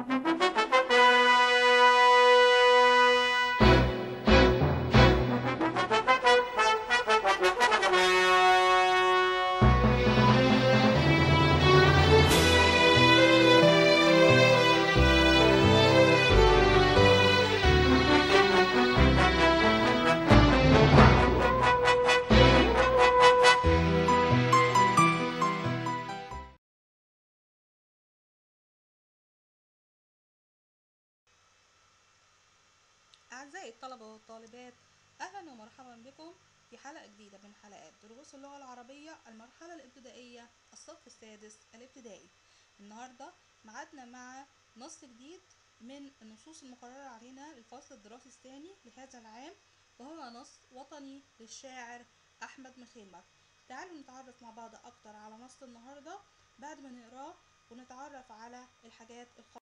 أعزائي الطلبة والطالبات أهلا ومرحبا بكم في حلقة جديدة من حلقات دروس اللغة العربية المرحلة الابتدائية الصف السادس الابتدائي النهاردة معادنا مع نص جديد من النصوص المقررة علينا للفصل الدراسي الثاني لهذا العام وهو نص وطني للشاعر أحمد مخيمر تعالوا نتعرف مع بعض أكتر على نص النهاردة بعد ما نقراه ونتعرف على الحاجات الخاصة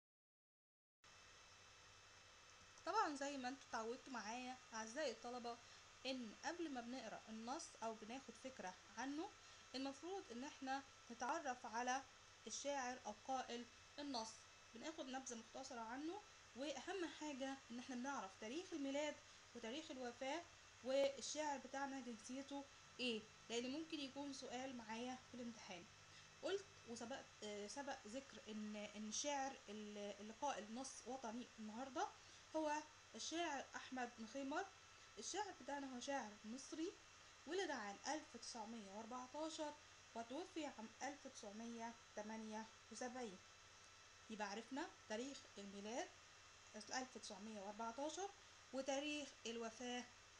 طبعا زي ما انتوا اتعودتوا معايا اعزائي الطلبه ان قبل ما بنقرا النص او بناخد فكره عنه المفروض ان احنا نتعرف على الشاعر او قائل النص بناخد نبذه مختصره عنه واهم حاجه ان احنا بنعرف تاريخ الميلاد وتاريخ الوفاه والشاعر بتاعنا جنسيته ايه لان ممكن يكون سؤال معايا في الامتحان قلت وسبق آه، سبق ذكر ان ان الشاعر اللي اللي قائل نص وطني النهارده هو الشاعر أحمد مخيمر الشاعر بتاعنا هو شاعر مصري ولد عام 1914 وتوفي عام 1978 يبقى عرفنا تاريخ الميلاد 1914 وتاريخ الوفاة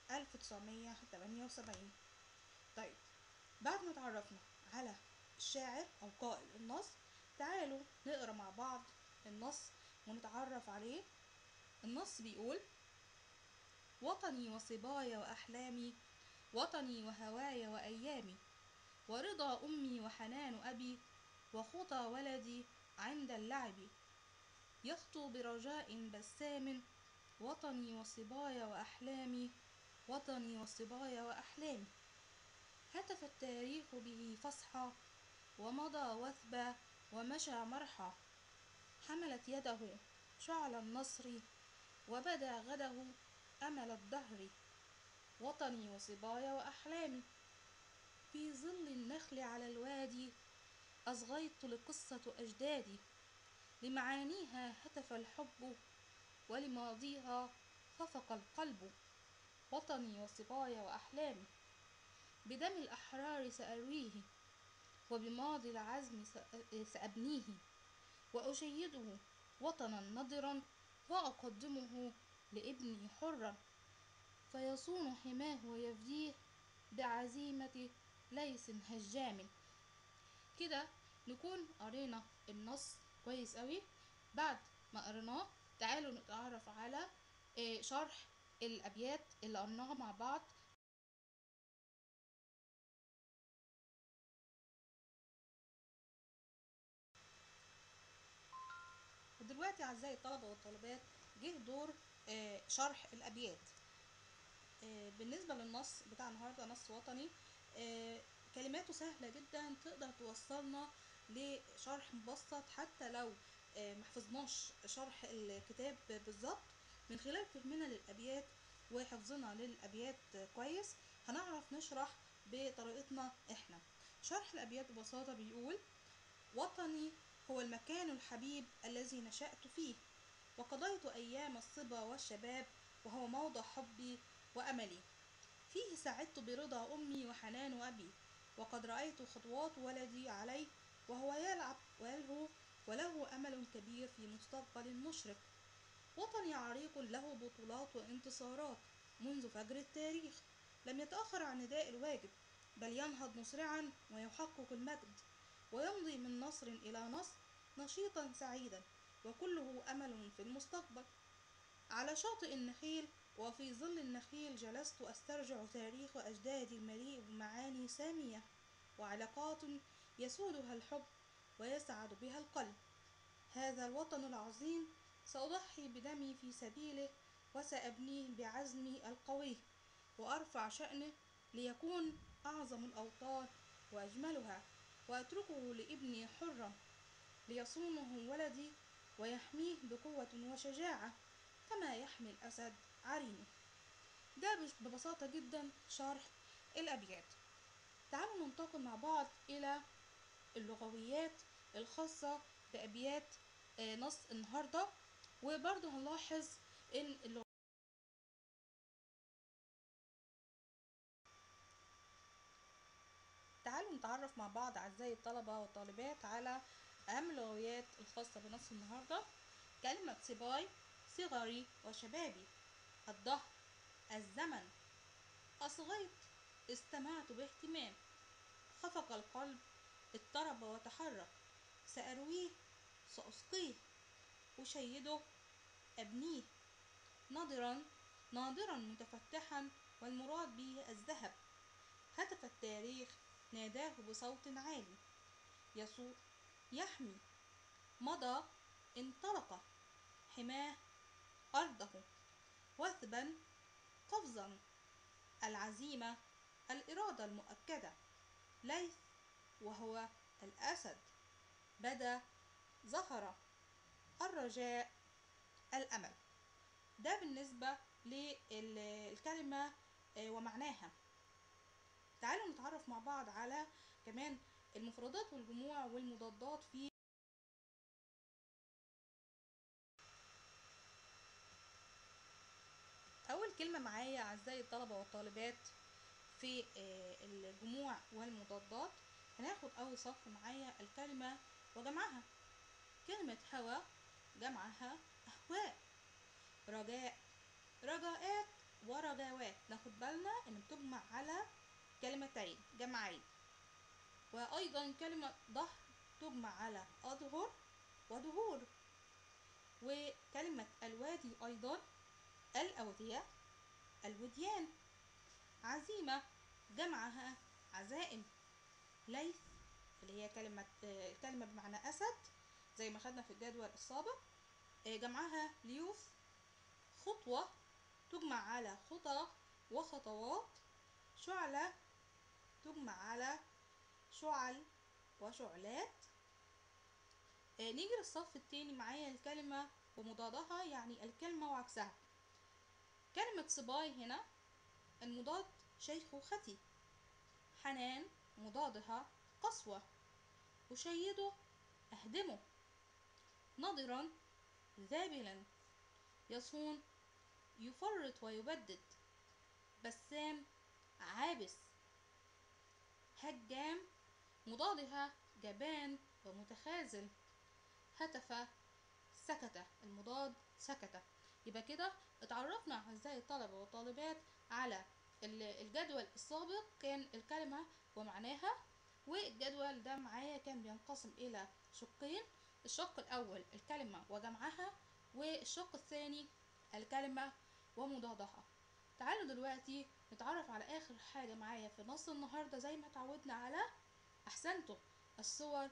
1978 طيب بعد ما تعرفنا على الشاعر أو قائل النص تعالوا نقرا مع بعض النص ونتعرف عليه النص بيقول وطني وصبايا وأحلامي وطني وهواي وأيامي ورضا أمي وحنان أبي وخطى ولدي عند اللعب يخطو برجاء بسام وطني وصبايا وأحلامي وطني وصبايا وأحلامي هتف التاريخ به فصحى ومضى وثبى ومشى مرحى حملت يده شعل النصر وبدا غده أمل الدهر وطني وصبايا وأحلامي في ظل النخل على الوادي أصغيت لقصة أجدادي لمعانيها هتف الحب ولماضيها خفق القلب وطني وصبايا وأحلامي بدم الأحرار سأرويه وبماضي العزم سأ- سأبنيه وأشيده وطنا نضرا وأقدمه لابني حرا فيصون حماه ويفديه بعزيمة ليس هجام كده نكون قرينا النص كويس قوي بعد ما قريناه تعالوا نتعرف على آه، شرح الأبيات اللي قريناها مع بعض ودلوقتي أعزائي الطلبة والطالبات جه دور آه، شرح الأبيات آه، بالنسبة للنص بتاع النهاردة نص وطني آه، كلماته سهلة جدا تقدر توصلنا لشرح مبسط حتى لو آه، محفظناش شرح الكتاب بالظبط من خلال فهمنا للأبيات وحفظنا للأبيات كويس هنعرف نشرح بطريقتنا احنا شرح الأبيات ببساطة بيقول وطني هو المكان الحبيب الذي نشأت فيه وقضيت أيام الصبا والشباب وهو موضع حبي وأملي فيه سعدت برضا أمي وحنان أبي وقد رأيت خطوات ولدي عليه وهو يلعب ويلهو وله أمل كبير في مستقبل مشرق وطني عريق له بطولات وانتصارات منذ فجر التاريخ لم يتأخر عن نداء الواجب بل ينهض مسرعا ويحقق المجد ويمضي من نصر إلى نصر نشيطا سعيدا وكله أمل في المستقبل على شاطئ النخيل وفي ظل النخيل جلست أسترجع تاريخ أجدادي المليء بمعاني سامية وعلاقات يسودها الحب ويسعد بها القلب هذا الوطن العظيم سأضحي بدمي في سبيله وسأبنيه بعزمي القوي وأرفع شأنه ليكون أعظم الأوطان وأجملها وأتركه لابني حرا ليصونه ولدي ويحميه بقوة وشجاعة كما يحمي الأسد عرينه ده بش- ببساطة جدا شرح الأبيات تعالوا ننتقل مع بعض إلى اللغويات الخاصة بأبيات آه، نص النهاردة وبرضه هنلاحظ إن اللغ... تعالوا نتعرف مع بعض أعزائي الطلبة والطالبات على أهم اللغويات الخاصة بنص النهاردة كلمة صباي صغري وشبابي الظهر الزمن أصغيت استمعت باهتمام خفق القلب اضطرب وتحرك سأرويه سأسقيه أشيده أبنيه ناظرا ناظرا متفتحا والمراد به الذهب هتف التاريخ ناداه بصوت عالي يسوق يحمي مضى انطلق حماه أرضه وثبا قفزا العزيمة الإرادة المؤكدة ليث وهو الأسد بدا ظهر الرجاء الأمل ده بالنسبة للكلمة آه، ومعناها تعالوا نتعرف مع بعض على كمان المفردات والجموع والمضادات في أول كلمة معايا أعزائي الطلبة والطالبات في آه، الجموع والمضادات هناخد أول صف معايا الكلمة وجمعها كلمة هوى جمعها أهواء رجاء رجاءات ورجاوات ناخد بالنا إن بتجمع على كلمتين جمعين وأيضا كلمة ظهر تجمع على أظهر وظهور وكلمة الوادي أيضا الأودية الوديان عزيمة جمعها عزائم ليث اللي هي كلمة آه، كلمة بمعنى أسد زي ما خدنا في الجدول السابق آه، جمعها ليوث خطوة تجمع على خطى وخطوات شعلة تجمع على شعل وشعلات آه، نيجي للصف التاني معايا الكلمة ومضادها يعني الكلمة وعكسها كلمة صباي هنا المضاد شيخوختي حنان مضادها قسوة أشيده أهدمه نضرا ذابلا يصون يفرط ويبدد بسام عابس هجام مضادها جبان ومتخاذل هتف سكت المضاد سكت يبقى كده اتعرفنا اعزائي الطلبه والطالبات على ال- الجدول السابق كان الكلمه ومعناها والجدول ده معايا كان بينقسم الى شقين الشق الاول الكلمه وجمعها والشق الثاني الكلمه ومضادها تعالوا دلوقتي نتعرف على اخر حاجه معايا في نص النهارده زي ما اتعودنا على احسنتم الصور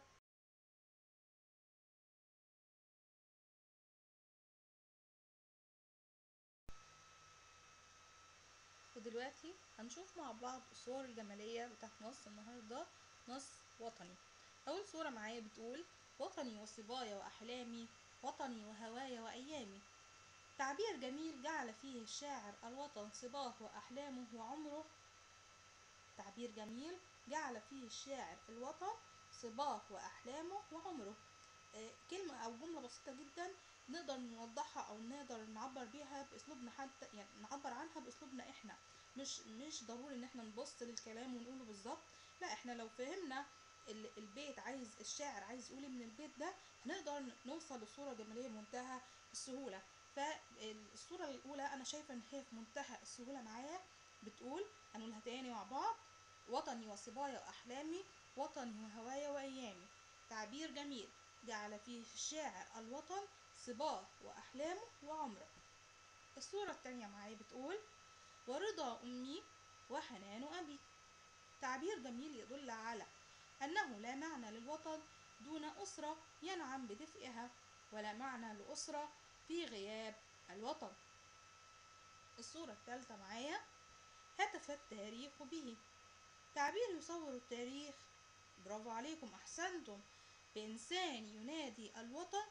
ودلوقتي هنشوف مع بعض الصور الجمالية بتاعت نص النهاردة نص وطني أول صورة معايا بتقول وطني وصبايا وأحلامي وطني وهوايا وأيامي تعبير جميل جعل فيه الشاعر الوطن صباه وأحلامه وعمره تعبير جميل جعل فيه الشاعر الوطن صباه وأحلامه وعمره آه، كلمة أو جملة بسيطة جدا نقدر نوضحها أو نقدر نعبر بيها بأسلوبنا حتى يعني نعبر عنها بأسلوبنا إحنا مش مش ضروري إن إحنا نبص للكلام ونقوله بالظبط لا إحنا لو فهمنا ال- البيت عايز الشاعر عايز يقول إيه من البيت ده هنقدر نوصل لصورة جمالية بمنتهى السهولة فالصورة الأولى أنا شايفة إن هي في منتهى السهولة معايا بتقول هنقولها تاني مع بعض وطني وصبايا وأحلامي وطني وهوايا وأيامي تعبير جميل جعل فيه الشاعر الوطن صباه وأحلامه وعمره الصورة التانية معايا بتقول ورضا أمي وحنان أبي تعبير جميل يدل على أنه لا معنى للوطن دون أسرة ينعم بدفئها ولا معنى لأسرة في غياب الوطن الصورة الثالثة معايا هتف التاريخ به تعبير يصور التاريخ برافو عليكم أحسنتم بإنسان ينادي الوطن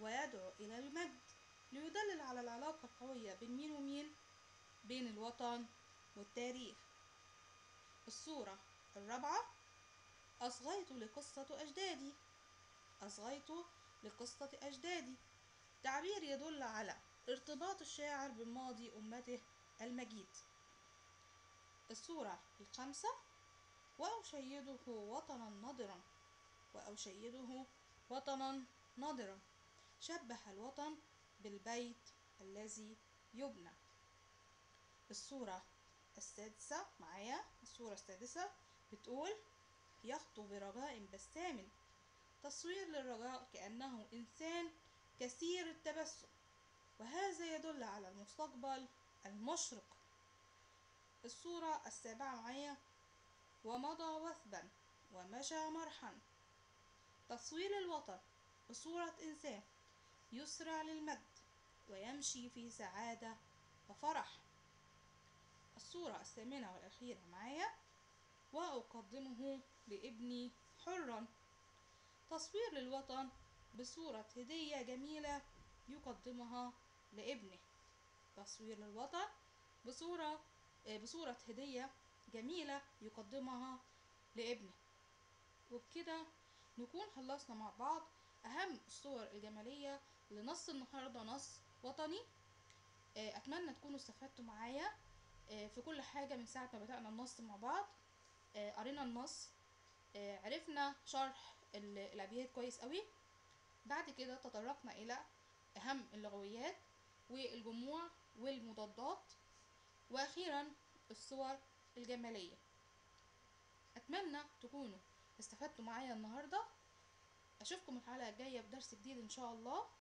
ويدعو إلى المجد ليدلل على العلاقة القوية بين مين ومين بين الوطن والتاريخ الصورة الرابعة أصغيت لقصة أجدادي أصغيت لقصة أجدادي تعبير يدل على ارتباط الشاعر بماضي أمته المجيد الصورة الخامسة وأشيده وطنا نضرا وأشيده وطنا نضرا شبه الوطن بالبيت الذي يبنى الصورة السادسة معايا الصورة السادسة بتقول يخطو برجاء بسام تصوير للرجاء كأنه إنسان كثير التبسم وهذا يدل على المستقبل المشرق الصورة السابعة معايا ومضى وثبا ومشى مرحا تصوير الوطن بصورة إنسان يسرع للمجد ويمشي في سعادة وفرح الصورة الثامنة والأخيرة معايا وأقدمه لابني حرا تصوير للوطن بصورة هدية جميلة يقدمها لابنه تصوير للوطن بصورة بصورة هدية جميلة يقدمها لابنه وبكده نكون خلصنا مع بعض أهم الصور الجمالية لنص النهاردة نص وطني أتمنى تكونوا استفدتوا معايا في كل حاجة من ساعة ما بدأنا النص مع بعض قرينا النص عرفنا شرح الأبيات كويس قوي بعد كده تطرقنا إلى أهم اللغويات والجموع والمضادات وأخيرا الصور الجمالية أتمنى تكونوا استفدتوا معايا النهاردة أشوفكم الحلقة الجاية بدرس جديد إن شاء الله